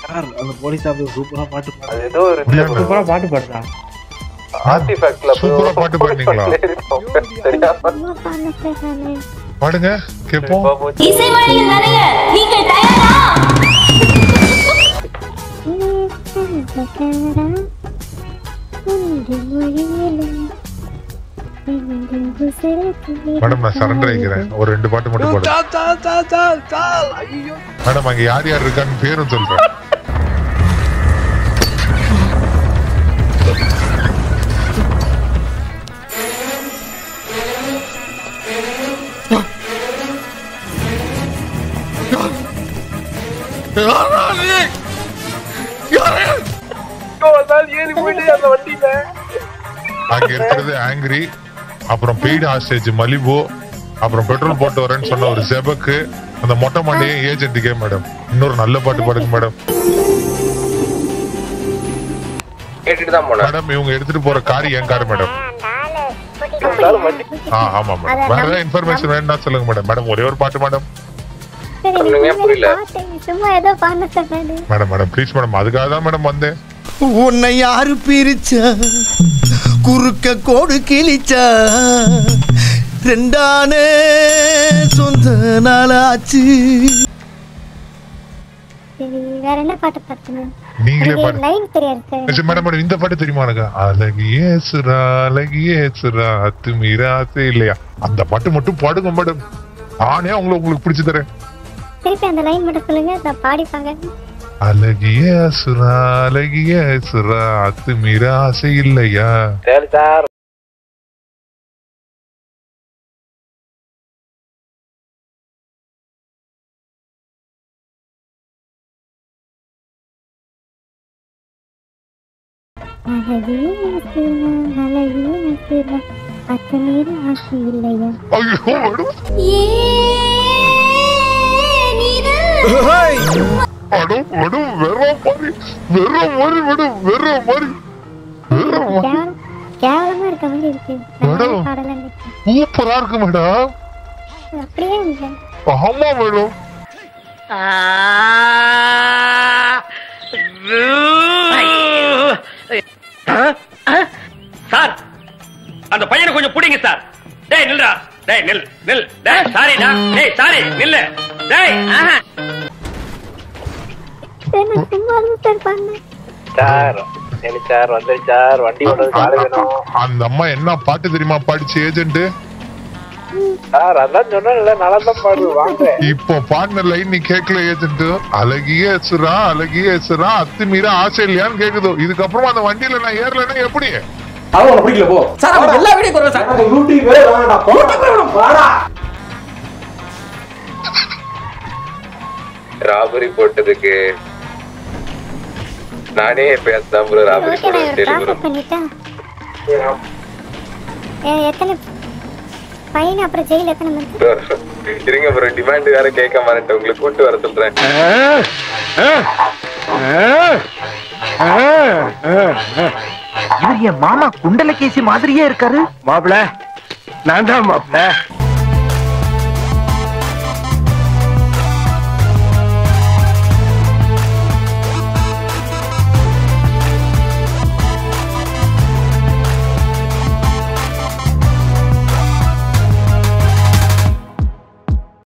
Sir அந்த police officer சூப்பரா பாட்டு பாடு அது ஏதோ ஒரு சூப்பரா பாட்டு பாடுறா ஆர்டிஃபேக்ட்ல சூப்பரா பாட்டு பாடுனீங்களா? சரியா பாடுங்க கேப்போம் போச்சு இசைமணியில் நிறைய நீங்கள் தயாரா மேடம் நான் சரண்டர் ஆகிக்கிறேன் ஒரு ரெண்டு பாட்டு மட்டும் பாடு sir sir sir sir sir ஐயோ மேடம் அங்க யார் யார் இருக்கான்னு பேரும் சொல்றேன் ஏறி போயிட்டு அந்த வண்டியில அங்க இருக்கிறது ஆங்கிரி அப்புறம் பெய்டு ஹாஸ்டேஜ் மலிபோ அப்புறம் பெட்ரோல் போட்டு வரேன்னு சொன்ன ஒரு செபக்கு அந்த மொட்டை மாண்டியே ஏஜென்ட்டுக்கே மேடம் இன்னொரு நல்ல பாட்டு பாடுங்க மேடம் கேட்டுட்டு தான் போனேன் மேடம் இவங்க எடுத்துட்டு போற கார் என் கார் மேடம் இருந்தாலும் வண்டி ஆ ஆமா மேடம் வேற ஏதாவது இன்ஃபர்மேஷன் வேணும்னா சொல்லுங்க மேடம் மேடம் ஒரே ஒரு பாட்டு மேடம் சொல்லுங்க, புரியல. சும்மா ஏதோ பண்ண சொன்னாரு மேடம் மேடம் ப்ளீஸ் மேடம் அதுக்காக தான் மேடம் வந்தேன் உன்னை யாரு பிரிச்சா குறுக்க கோடு கிழிச்சா ரெண்டானே சொந்த நாளாச்சு சரி வேற என்ன பாட்டு பாடுங்க நீங்களே எனக்கு பாடு லைன் தெரியாது சார் சரி, மேடம் மேடம் இந்த பாட்டு தெரியுமா எனக்கு அழகியே சுரா அழகியே சுரா அத்துமீரா ஆசை இல்லையா அந்த பாட்டு மட்டும் பாடுங்க மேடம் நானே உங்களை உங்களுக்கு பிடிச்சு தரேன் திருப்பி அந்த லைன் மட்டும் சொல்லுங்க நான் பாடிப்பாங்க அழகிய சுரா அழகிய சுரா அத்துமீரா ஆசை இல்லையா சரி சார் அழகிய ஆசிரா அழகிய ஆசிரா பத்து நீர் ஆசி இல்லையா ஐயோ மேடம் மேடம் மேடம் வெற மாதிரி வெற மாதிரி மேடம் வெற மாதிரி வெற மாதிரி கேவலம் கேவலமா இருக்க மாதிரி இருக்கு மேடம். பாடலாம் சூப்பரா இருக்கு மேடம் அப்படியே இல்லை ஆமா மேடம் சார் அந்த பையனை கொஞ்சம் பிடிங்க சார் டேய் நில்றா டேய் நில் நில் டேய் சாரிடா டேய் சாரி நில்லு டேய் ஆஹா. சரி நான் சும்மா சார் பண்ணேன் சார் சரி சார் வந்துரு சார் வண்டி ஓடுறதுக்கு ஆளு வேணும் அந்த அம்மா என்ன பாட்டு தெரியுமா பாடிச்சு ஏஜென்ட் சார் அதான் சொன்னேன்ல நல்லா தான் பாடு வாங்க இப்போ பாடின லைன் நீ கேட்கல ஏஜென்ட் அழகிய சுரா அழகிய சுரா அத்துமீற ஆசை இல்லையான்னு கேக்குதோ இதுக்கப்புறமா அந்த வண்டியில நான் ஏறலைன்னா எப்படி அவன் பிடிக்கல போ சார் அவன் எல்லா வீடியோ குறவா சார் ராபரி போட்டதுக்கு நானே பேசதான் ப்ரோ ராபரி ஓகே நான் போடுறேன் ஒரு டெலிபுரம் ப்ராசஸ் பண்ணிட்டேன் ஏ, எத்தனை பையன் அப்புறம் ஜெயில் எத்தனை மந்த் இருங்க ப்ரோ டிமாண்ட் வேற கேட்க மாட்டேன் உங்களுக்கு கூட்டு வர சொல்றேன் இவர் என் மாமா குண்டலகேசி மாதிரியே இருக்காரு மாப்பிள நான் தான் மாப்பிள